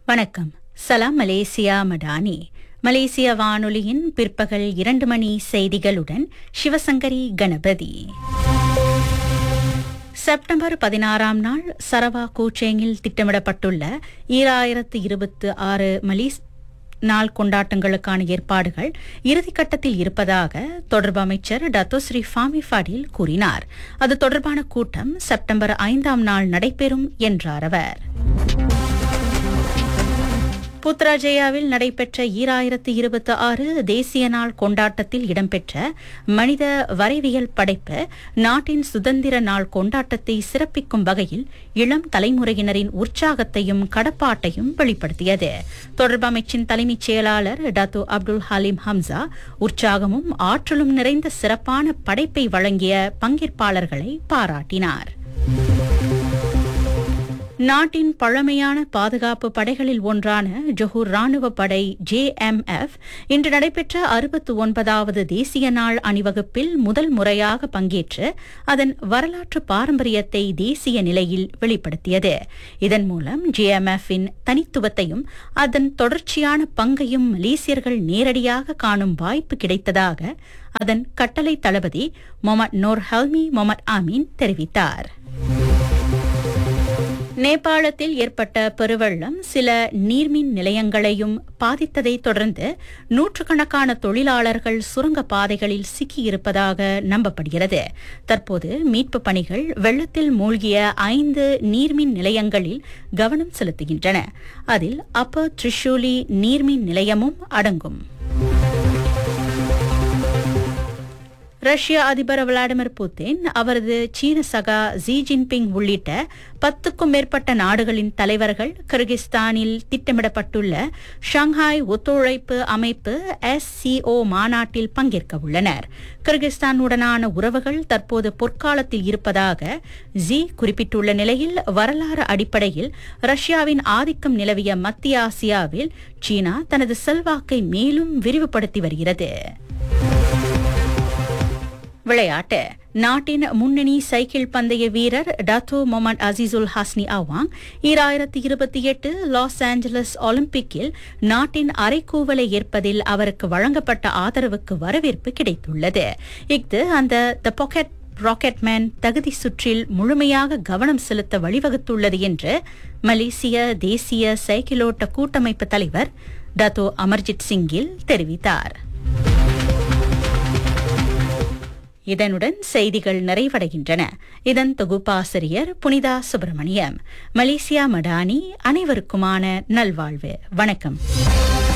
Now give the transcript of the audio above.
வணக்கம் சலாம் மலேசியா மடானி மலேசிய வானொலியின் பிற்பகல் இரண்டு மணி செய்திகளுடன் சிவசங்கரி கணபதி செப்டம்பர் பதினாறாம் நாள் சரவா கூச்சேங்கில் திட்டமிடப்பட்டுள்ள ஈராயிரத்து இருபத்தி ஆறு மலீஸ் நாள் கொண்டாட்டங்களுக்கான ஏற்பாடுகள் இறுதிக்கட்டத்தில் இருப்பதாக தொடர்பு அமைச்சர் டத்தோஸ்ரீ ஃபாமி ஃபடில் கூறினார் அது தொடர்பான கூட்டம் செப்டம்பர் ஐந்தாம் நாள் நடைபெறும் என்றார் அவர் புத்ராஜயாவில் நடைபெற்ற ஈராயிரத்து இருபத்தி ஆறு தேசிய நாள் கொண்டாட்டத்தில் இடம்பெற்ற மனித வரைவியல் படைப்பு நாட்டின் சுதந்திர நாள் கொண்டாட்டத்தை சிறப்பிக்கும் வகையில் இளம் தலைமுறையினரின் உற்சாகத்தையும் கடப்பாட்டையும் வெளிப்படுத்தியது தொடர்பு அமைச்சின் தலைமைச் செயலாளர் டத்து அப்துல் ஹலீம் ஹம்சா உற்சாகமும் ஆற்றலும் நிறைந்த சிறப்பான படைப்பை வழங்கிய பங்கேற்பாளர்களை பாராட்டினார் நாட்டின் பழமையான பாதுகாப்பு படைகளில் ஒன்றான ஜொஹூர் ராணுவ படை ஜேஎம்எஃப் இன்று நடைபெற்ற அறுபத்து ஒன்பதாவது தேசிய நாள் அணிவகுப்பில் முதல் முறையாக பங்கேற்று அதன் வரலாற்று பாரம்பரியத்தை தேசிய நிலையில் வெளிப்படுத்தியது இதன் மூலம் ஜேஎம்எஃப் இன் தனித்துவத்தையும் அதன் தொடர்ச்சியான பங்கையும் மலேசியர்கள் நேரடியாக காணும் வாய்ப்பு கிடைத்ததாக அதன் கட்டளை தளபதி மொமட் நோர் ஹல்மி மொமட் ஆமீன் தெரிவித்தார் நேபாளத்தில் ஏற்பட்ட பெருவெள்ளம் சில நீர்மின் நிலையங்களையும் பாதித்ததை தொடர்ந்து நூற்றுக்கணக்கான தொழிலாளர்கள் சுரங்க பாதைகளில் சிக்கியிருப்பதாக நம்பப்படுகிறது தற்போது மீட்பு பணிகள் வெள்ளத்தில் மூழ்கிய ஐந்து நீர்மின் நிலையங்களில் கவனம் செலுத்துகின்றன அதில் அப்பர் த்ரிஷூலி நீர்மின் நிலையமும் அடங்கும் ரஷ்ய அதிபர் விளாடிமிர் புட்டின் அவரது சீன சகா ஜி ஜின்பிங் உள்ளிட்ட பத்துக்கும் மேற்பட்ட நாடுகளின் தலைவர்கள் கிர்கிஸ்தானில் திட்டமிடப்பட்டுள்ள ஷாங்காய் ஒத்துழைப்பு அமைப்பு எஸ்சிஓ மாநாட்டில் பங்கேற்க உள்ளனர் கிர்கிஸ்தானுடனான உறவுகள் தற்போது பொற்காலத்தில் இருப்பதாக ஜி குறிப்பிட்டுள்ள நிலையில் வரலாறு அடிப்படையில் ரஷ்யாவின் ஆதிக்கம் நிலவிய மத்திய ஆசியாவில் சீனா தனது செல்வாக்கை மேலும் விரிவுபடுத்தி வருகிறது விளையாட்டு நாட்டின் முன்னணி சைக்கிள் பந்தய வீரர் Dato Mohd Azizul Hasni Awang ஈராயிரத்தி இருபத்தி எட்டு லாஸ் ஏஞ்சலஸ் ஒலிம்பிக்கில் நாட்டின் அரைக்கூவலை ஏற்பதில் அவருக்கு வழங்கப்பட்ட ஆதரவுக்கு வரவேற்பு கிடைத்துள்ளது இஃது அந்த த பாக்கெட் ராக்கெட்மேன் தகுதி சுற்றில் முழுமையாக கவனம் செலுத்த வழிவகுத்துள்ளது என்று மலேசிய தேசிய சைக்கிளோட்ட கூட்டமைப்பு தலைவர் டத்தோ அமர்ஜித் சிங்கில் தெரிவித்தார் இதனுடன் செய்திகள் நிறைவடைகின்றன இதன் தொகுப்பாசிரியர் புனிதா சுப்பிரமணியம் மலேசியா மடானி அனைவருக்குமான நல்வாழ்வு வணக்கம்